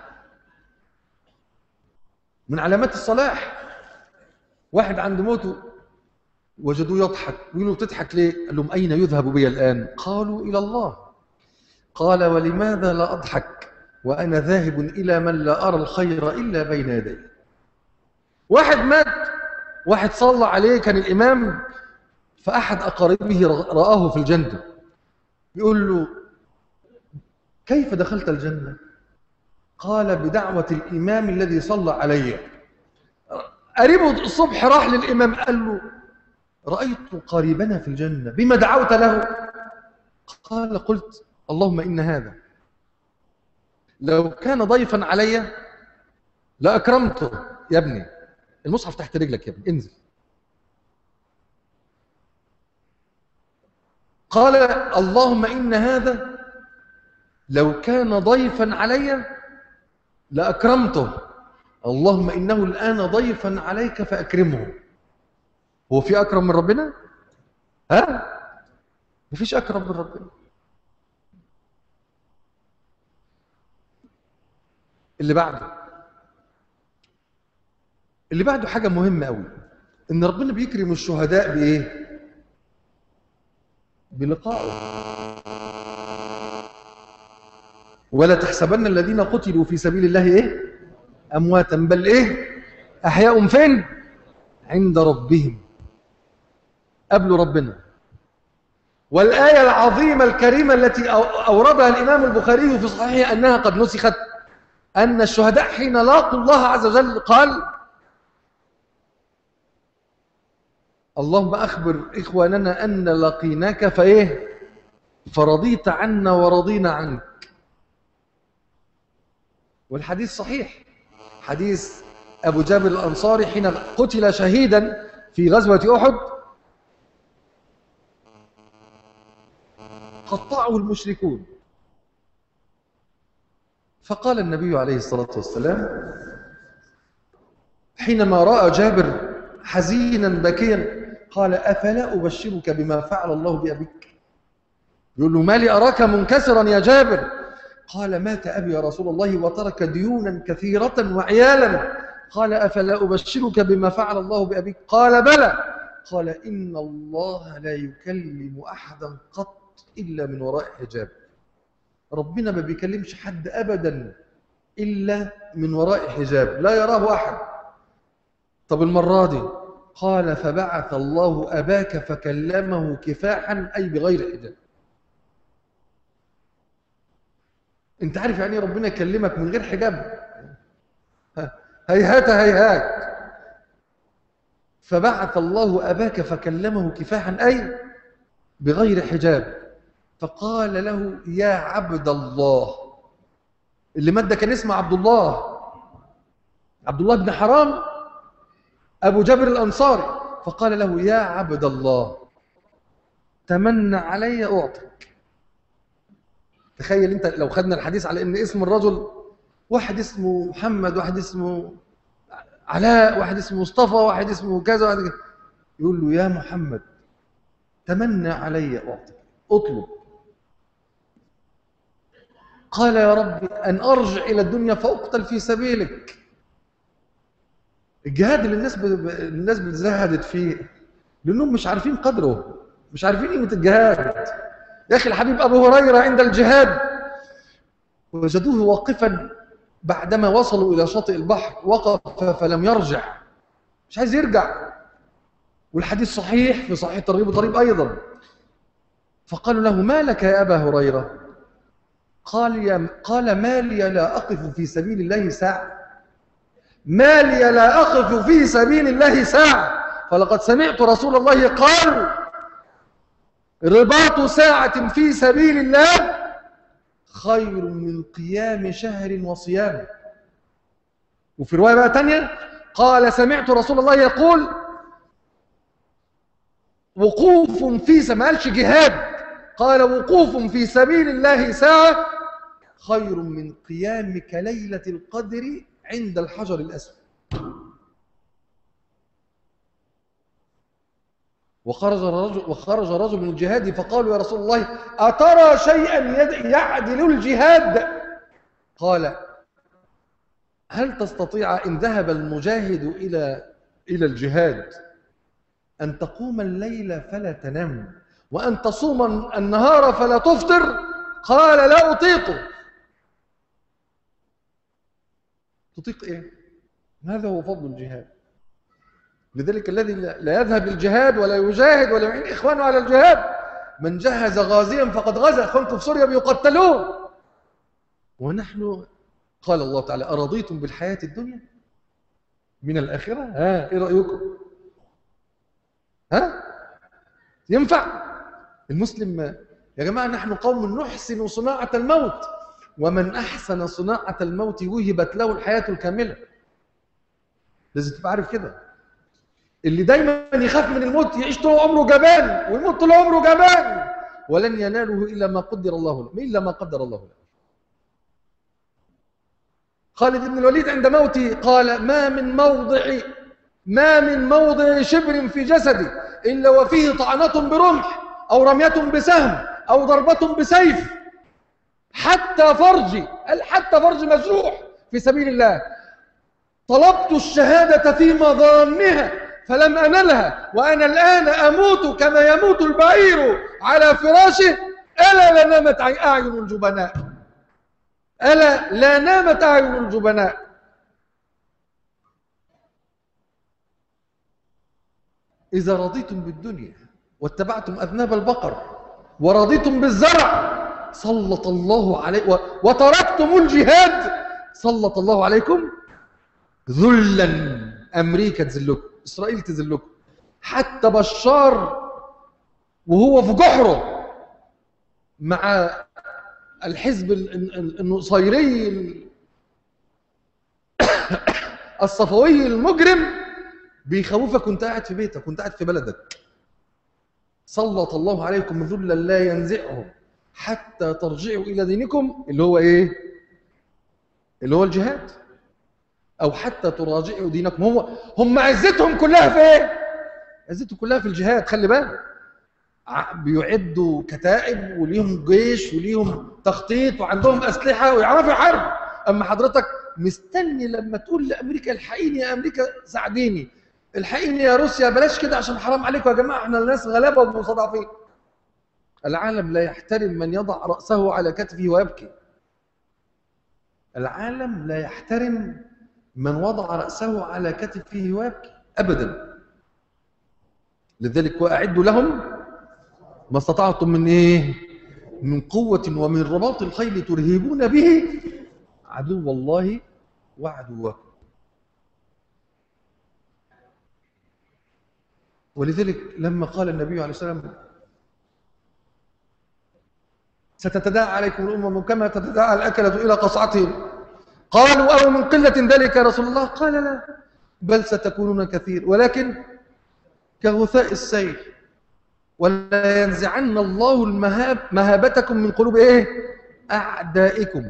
S3: من علامات الصلاح واحد عند موته وجدوه يضحك يقولوا تضحك ليه قال لهم أين يذهب بي الآن قالوا إلى الله قال ولماذا لا أضحك وأنا ذاهب إلى من لا أرى الخير إلا بين يدي واحد مات واحد صلى عليه كان الإمام فأحد أقاربه رآه في الجنة يقول له كيف دخلت الجنة قال بدعوة الإمام الذي صلى علي قريبه الصبح راح للإمام قال له رأيت قريبنا في الجنة بما دعوت له قال قلت اللهم إن هذا لو كان ضيفا علي لأكرمته يا ابني المصحف تحت رجلك يا ابني انزل قال اللهم إن هذا لو كان ضيفا علي لأكرمته اللهم إنه الآن ضيفا عليك فأكرمه هو في أكرم من ربنا؟ ها؟ مفيش أكرم من ربنا اللي بعده اللي بعده حاجة مهمة قوي إن ربنا بيكرم الشهداء بإيه؟ بلقائه ولا تحسبن الذين قتلوا في سبيل الله إيه؟ أمواتا بل إيه؟ أحياء فين؟ عند ربهم قبل ربنا والآية العظيمة الكريمة التي أوردها الإمام البخاري في صحيحه أنها قد نسخت أن الشهداء حين لاقوا الله عز وجل قال اللهم أخبر إخواننا أن لقيناك فإيه فرضيت عنا ورضينا عنك والحديث صحيح حديث أبو جابر الأنصاري حين قتل شهيدا في غزوة أحد قطعه المشركون فقال النبي عليه الصلاة والسلام حينما رأى جابر حزينا بكيا قال أفلا أبشرك بما فعل الله بأبيك يقول له ما لي أراك منكسرا يا جابر قال مات أبي يا رسول الله وترك ديونا كثيرة وعيالا قال أفلا أبشرك بما فعل الله بأبيك قال بلى قال إن الله لا يكلم أحدا قط إلا من وراء حجاب ربنا ما بيكلمش حد أبدا إلا من وراء حجاب لا يراه أحد طب المرة دي قال فبعث الله أباك فكلمه كفاحا أي بغير حجاب انت عارف يعني ربنا يكلمك من غير حجاب هيهات هيهات فبعث الله أباك فكلمه كفاحا أي بغير حجاب فقال له يا عبد الله اللي مات ده كان اسمه عبد الله عبد الله بن حرام أبو جابر الأنصاري فقال له يا عبد الله تمنى علي أعطك تخيل انت لو خدنا الحديث على ان اسم الرجل واحد اسمه محمد واحد اسمه علاء واحد اسمه مصطفى واحد اسمه كذا واحد كذا يقول له يا محمد تمنى علي أعطك اطلب قال يا رب أن أرجع إلى الدنيا فأقتل في سبيلك الجهاد اللي الناس ب... ب- الناس بتزهدت فيه لانهم مش عارفين قدره مش عارفين قيمه الجهاد يا اخي الحبيب ابو هريره عند الجهاد وجدوه واقفا بعدما وصلوا الى شاطئ البحر وقف فلم يرجع مش عايز يرجع والحديث صحيح في صحيح ترغيب وترهيب ايضا فقالوا له ما لك يا ابا هريره قال يا قال ما لي لا اقف في سبيل الله ساعه ما لي لا أقف في سبيل الله ساعة فلقد سمعت رسول الله قال رباط ساعة في سبيل الله خير من قيام شهر وصيام وفي رواية بقى تانية قال سمعت رسول الله يقول وقوف في س- ما قالش جهاد قال وقوف في سبيل الله ساعة خير من قيامك ليلة القدر عند الحجر الأسود وخرج رجل وخرج رجل من الجهاد فقالوا يا رسول الله أترى شيئا يد- يعدل الجهاد قال هل تستطيع إن ذهب المجاهد إلى إلى الجهاد أن تقوم الليل فلا تنام وأن تصوم النهار فلا تفطر قال لا أطيقه تطيق ايه هذا هو فضل الجهاد لذلك الذي لا يذهب للجهاد ولا يجاهد ولا يعين اخوانه على الجهاد من جهز غازيا فقد غزا اخوانكم في سوريا بيقتلون ونحن قال الله تعالى ارضيتم بالحياه الدنيا من الاخره ها ايه رايكم ها ينفع المسلم يا جماعه نحن قوم نحسن صناعه الموت ومن أحسن صناعة الموت وهبت له الحياة الكاملة لازم تبقى عارف كده اللي دايما يخاف من الموت يعيش طول عمره جبان ويموت طول عمره جبان ولن يناله إلا ما قدر الله له إلا ما قدر الله له خالد بن الوليد عند موته قال ما من موضع ما من موضع شبر في جسدي إلا وفيه طعنة برمح أو رمية بسهم أو ضربة بسيف حتى فرجي قال حتى فرجي مجروح في سبيل الله طلبت الشهادة في مظانها فلم أنلها وأنا الآن أموت كما يموت البعير على فراشه ألا لا نامت أعين الجبناء ألا لا نامت أعين الجبناء إذا رضيتم بالدنيا واتبعتم أذناب البقر ورضيتم بالزرع سلط الله عليكم وتركتم الجهاد سلط الله عليكم ذلا امريكا تذلكم اسرائيل تذلكم حتى بشار وهو في جحره مع الحزب النصيري الصفوي المجرم بيخوفك كنت قاعد في بيتك كنت قاعد في بلدك سلط الله عليكم ذلا لا ينزعه حتى ترجعوا إلى دينكم اللي هو إيه اللي هو الجهاد أو حتى تراجعوا دينكم هم هم عزتهم كلها في إيه عزتهم كلها في الجهاد خلي بالك بيعدوا كتائب وليهم جيش وليهم تخطيط وعندهم أسلحة ويعرفوا يحاربوا أما حضرتك مستني لما تقول لأمريكا الحقيني يا أمريكا ساعديني الحقيني يا روسيا بلاش كده عشان حرام عليكم يا جماعة احنا الناس غلابة ومستضعفين العالم لا يحترم من يضع رأسه على كتفه ويبكي العالم لا يحترم من وضع رأسه على كتفه ويبكي أبدا لذلك وأعدوا لهم ما استطعتم من إيه من قوة ومن رباط الخيل ترهبون به عدو الله وعدوكم ولذلك لما قال النبي عليه الصلاة والسلام ستتداعى عليكم الأمم كما تتداعى الأكلة إلى قصعتهم قالوا أو من قلة ذلك يا رسول الله قال لا بل ستكونون كثير ولكن كغثاء السيل ولا ينزعن الله المهاب مهابتكم من قلوب إيه أعدائكم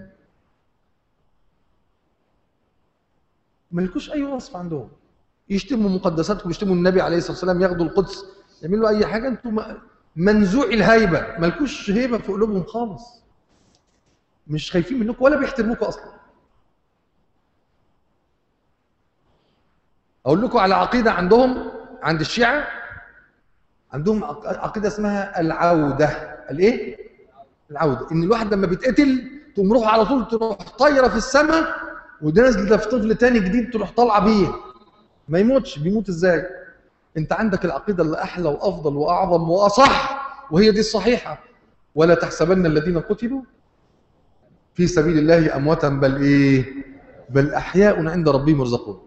S3: ملكوش أي وصف عندهم يشتموا مقدساتكم يشتموا النبي عليه الصلاة والسلام ياخدوا القدس يعملوا أي حاجة أنتم منزوع الهيبة مالكوش هيبة في قلوبهم خالص مش خايفين منكم ولا بيحترموكم أصلا اقول لكم على عقيده عندهم عند الشيعه عندهم عق- عقيده اسمها العوده الايه العوده ان الواحد لما بيتقتل تقوم روحه على طول تروح طايره في السماء وده نازله في طفل تاني جديد تروح طالعه بيه ما يموتش بيموت ازاي انت عندك العقيده اللي احلى وافضل واعظم واصح وهي دي الصحيحه ولا تحسبن الذين قتلوا في سبيل الله امواتا بل ايه بل احياء عند ربهم يرزقون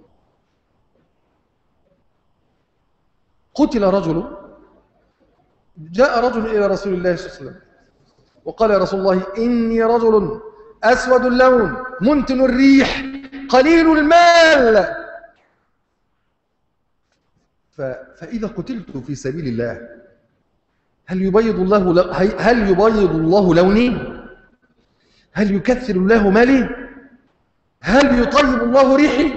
S3: قتل رجل جاء رجل الى رسول الله صلى الله عليه وسلم وقال يا رسول الله اني رجل اسود اللون منتن الريح قليل المال ف... فاذا قتلت في سبيل الله هل يبيض الله لو... هل يبيض الله لوني هل يكثر الله مالي هل يطيب الله ريحي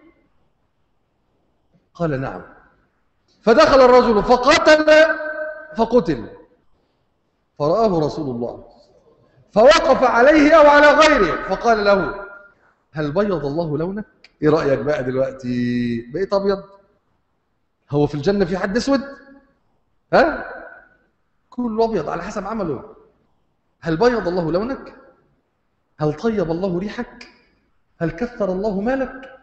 S3: قال نعم فدخل الرجل فقتل فقتل فرآه رسول الله فوقف عليه أو على غيره فقال له هل بيض الله لونك ايه رأيك بقى دلوقتي بقيت أبيض هو في الجنة في حد اسود ها كله أبيض على حسب عمله هل بيض الله لونك هل طيب الله ريحك هل كثر الله مالك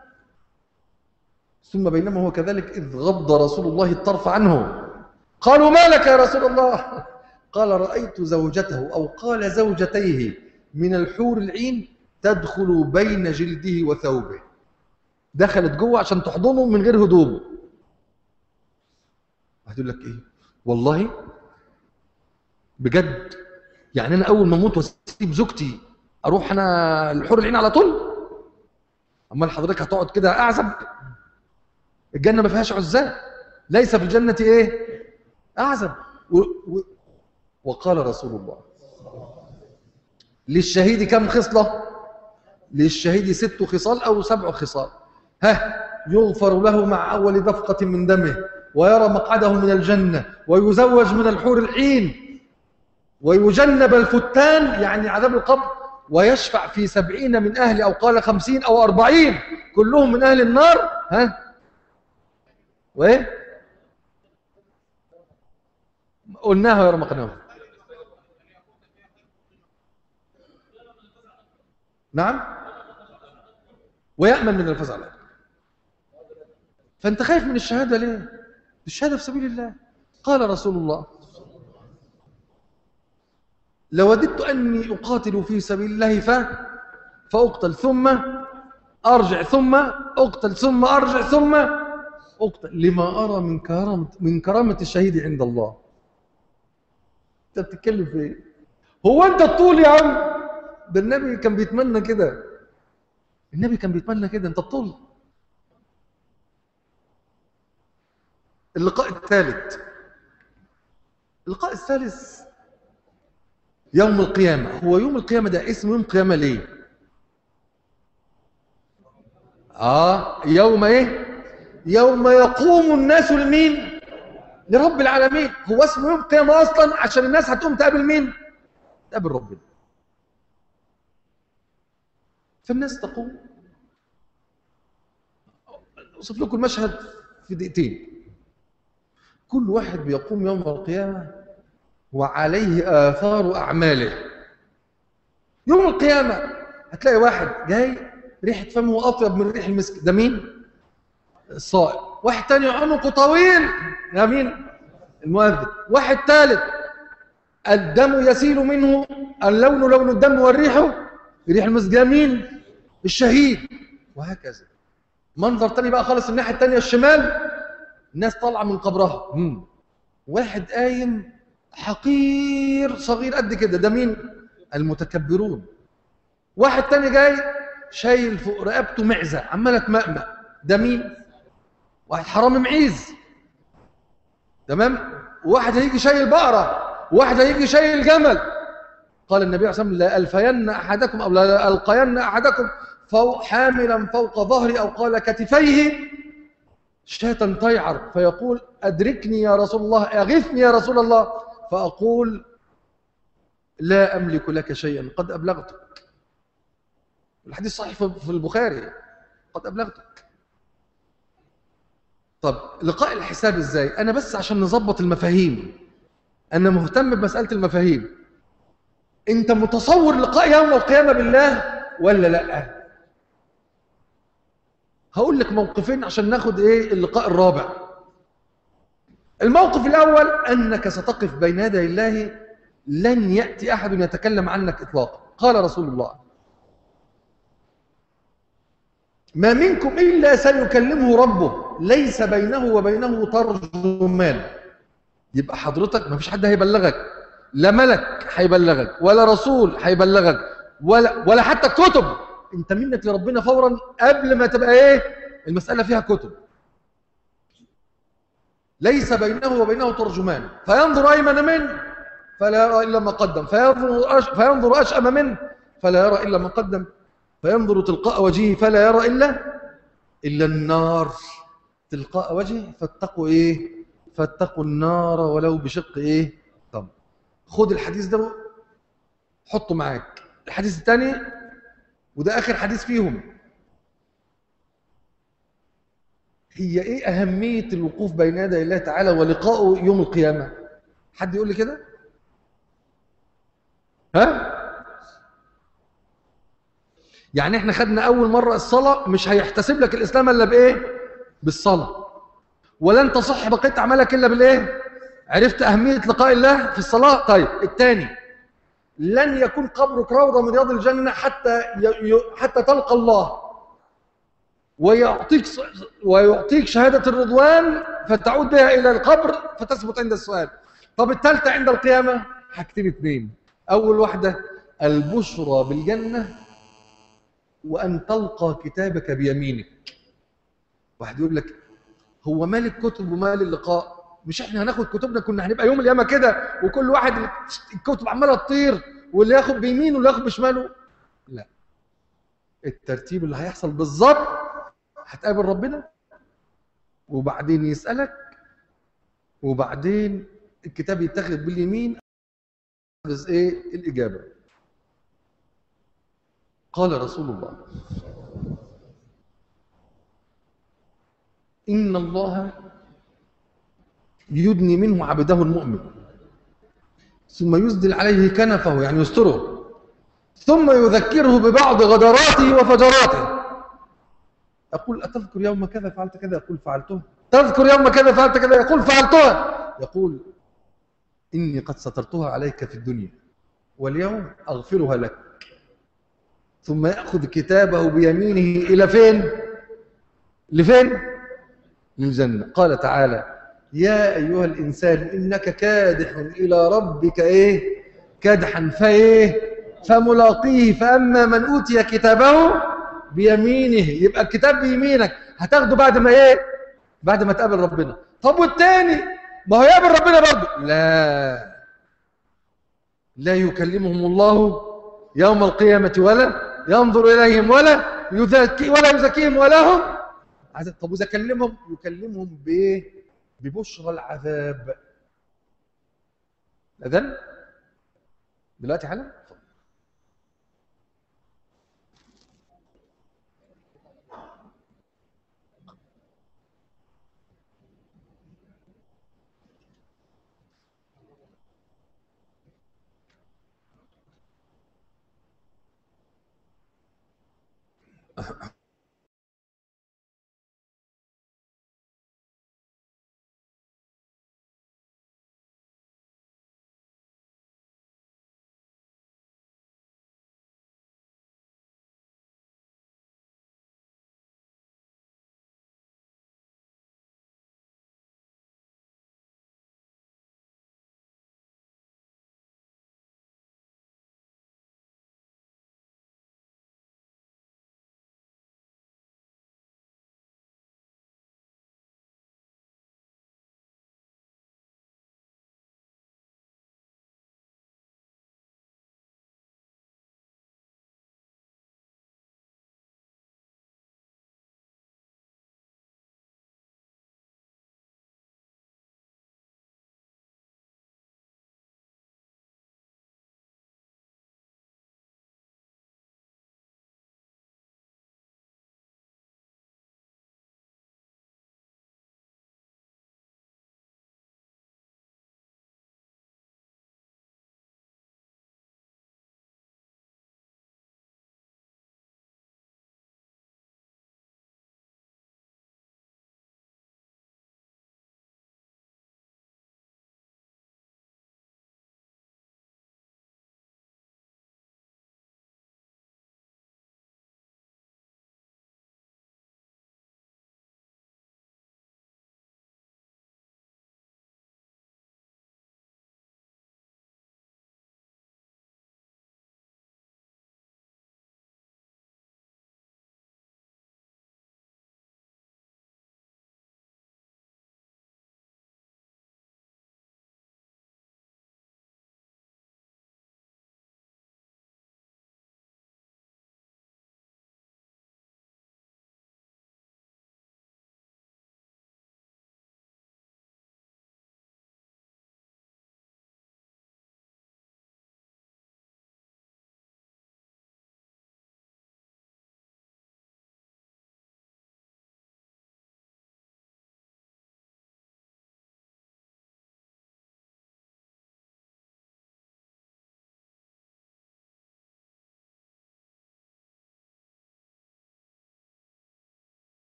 S3: ثم بينما هو كذلك إذ غض رسول الله الطرف عنه قالوا ما لك يا رسول الله قال رأيت زوجته أو قال زوجتيه من الحور العين تدخل بين جلده وثوبه دخلت جوه عشان تحضنه من غير هدوم هتقول لك ايه والله بجد يعني انا اول ما اموت واسيب زوجتي اروح انا الحور العين على طول امال حضرتك هتقعد كده اعزب الجنه ما فيهاش عزاب ليس في الجنه ايه اعزب و... و... وقال رسول الله للشهيد كم خصله للشهيد ست خصال او سبع خصال ها يغفر له مع اول دفقه من دمه ويرى مقعده من الجنه ويزوج من الحور العين ويجنب الفتان يعني عذاب القبر ويشفع في سبعين من أهل أو قال خمسين أو أربعين كلهم من أهل النار ها وإيه قلناها يا رمقناها نعم ويأمن من الفزع الأكبر فأنت خايف من الشهادة ليه الشهادة في سبيل الله قال رسول الله لوددت أني أقاتل في سبيل الله ف... فأقتل ثم أرجع ثم أقتل ثم أرجع ثم أقتل لما أرى من كرامة من كرامة الشهيد عند الله أنت بتتكلم في إيه؟ هو أنت الطول يا عم ده النبي كان بيتمنى كده النبي كان بيتمنى كده أنت الطول اللقاء الثالث اللقاء الثالث يوم القيامة هو يوم القيامة ده اسمه يوم القيامة ليه آه يوم ايه يوم يقوم الناس لمين لرب العالمين هو اسمه يوم القيامة أصلا عشان الناس هتقوم تقابل مين تقابل ربنا فالناس تقوم أوصف لكم المشهد في دقيقتين كل واحد بيقوم يوم القيامة وعليه آثار أعماله يوم القيامة هتلاقي واحد جاي ريحة فمه أطيب من ريح المسك ده مين؟ الصائم واحد تاني عنقه طويل ده مين؟ المؤذن واحد ثالث الدم يسيل منه اللون لون الدم والريح ريح المسك ده مين؟ الشهيد وهكذا منظر تاني بقى خالص الناحية التانية الشمال الناس طالعة من قبرها مم. واحد قايم حقير صغير قد كده ده مين المتكبرون واحد تاني جاي شايل فوق رقبته معزه عماله تمأمأ ده مين واحد حرامي معيز تمام وواحد هيجي شايل بقره وواحد هيجي شايل جمل قال النبي صلى الله عليه وسلم لا الفين احدكم او لا القين احدكم فوق حاملا فوق ظهري او قال كتفيه شاة تيعر فيقول أدركني يا رسول الله أغثني يا رسول الله فأقول لا أملك لك شيئا قد أبلغتك الحديث صحيح في البخاري قد أبلغتك طب لقاء الحساب ازاي انا بس عشان نظبط المفاهيم انا مهتم بمساله المفاهيم انت متصور لقاء يوم القيامه بالله ولا لا هقول لك موقفين عشان ناخد ايه اللقاء الرابع الموقف الاول انك ستقف بين يدي الله لن ياتي احد يتكلم عنك اطلاقا قال رسول الله ما منكم الا سيكلمه ربه ليس بينه وبينه ترجمان يبقى حضرتك ما فيش حد هيبلغك لا ملك هيبلغك ولا رسول هيبلغك ولا ولا حتى كتب انت منك لربنا فورا قبل ما تبقى ايه المساله فيها كتب ليس بينه وبينه ترجمان فينظر ايمن منه فلا يرى الا ما قدم فينظر أش... فينظر اشأم منه فلا يرى الا ما قدم فينظر تلقاء وجهه فلا يرى الا الا النار تلقاء وجهه فاتقوا ايه فاتقوا النار ولو بشق ايه طب خد الحديث ده حطه معاك الحديث الثاني وده اخر حديث فيهم هي ايه اهميه الوقوف بين يدي الله تعالى ولقائه يوم القيامه حد يقول لي كده ها يعني احنا خدنا اول مره الصلاه مش هيحتسب لك الاسلام الا بايه بالصلاه ولن تصح بقيه اعمالك الا بالايه عرفت اهميه لقاء الله في الصلاه طيب الثاني لن يكون قبرك روضه من رياض الجنه حتى ي... ي... حتى تلقى الله ويعطيك ويعطيك شهاده الرضوان فتعود بها الى القبر فتثبت عند السؤال طب الثالثه عند القيامه حاجتين اثنين اول واحده البشرى بالجنه وان تلقى كتابك بيمينك واحد يقول لك هو مال الكتب ومال اللقاء مش احنا هناخد كتبنا كنا هنبقى يوم القيامه كده وكل واحد الكتب عماله تطير واللي ياخد بيمينه واللي ياخد بشماله لا الترتيب اللي هيحصل بالظبط هتقابل ربنا وبعدين يسالك وبعدين الكتاب يتاخد باليمين بس ايه الاجابه قال رسول الله ان الله يدني منه عبده المؤمن ثم يسدل عليه كنفه يعني يستره ثم يذكره ببعض غدراته وفجراته أقول أتذكر يوم كذا فعلت كذا يقول فعلته تذكر يوم كذا فعلت كذا يقول فعلتها يقول إني قد سترتها عليك في الدنيا واليوم أغفرها لك ثم يأخذ كتابه بيمينه إلى فين لفين للجنة قال تعالى يا أيها الإنسان إنك كادح إلى ربك إيه كدحا فإيه فملاقيه فأما من أوتي كتابه بيمينه يبقى الكتاب بيمينك هتاخده بعد ما إيه بعد ما تقابل ربنا طب والتاني ما هو يقابل ربنا برضه لا لا يكلمهم الله يوم القيامة ولا ينظر إليهم ولا يزكي ولا يزكيهم ولا هم طب وإذا كلمهم يكلمهم بإيه ببشرى العذاب اذن دلوقتي حالا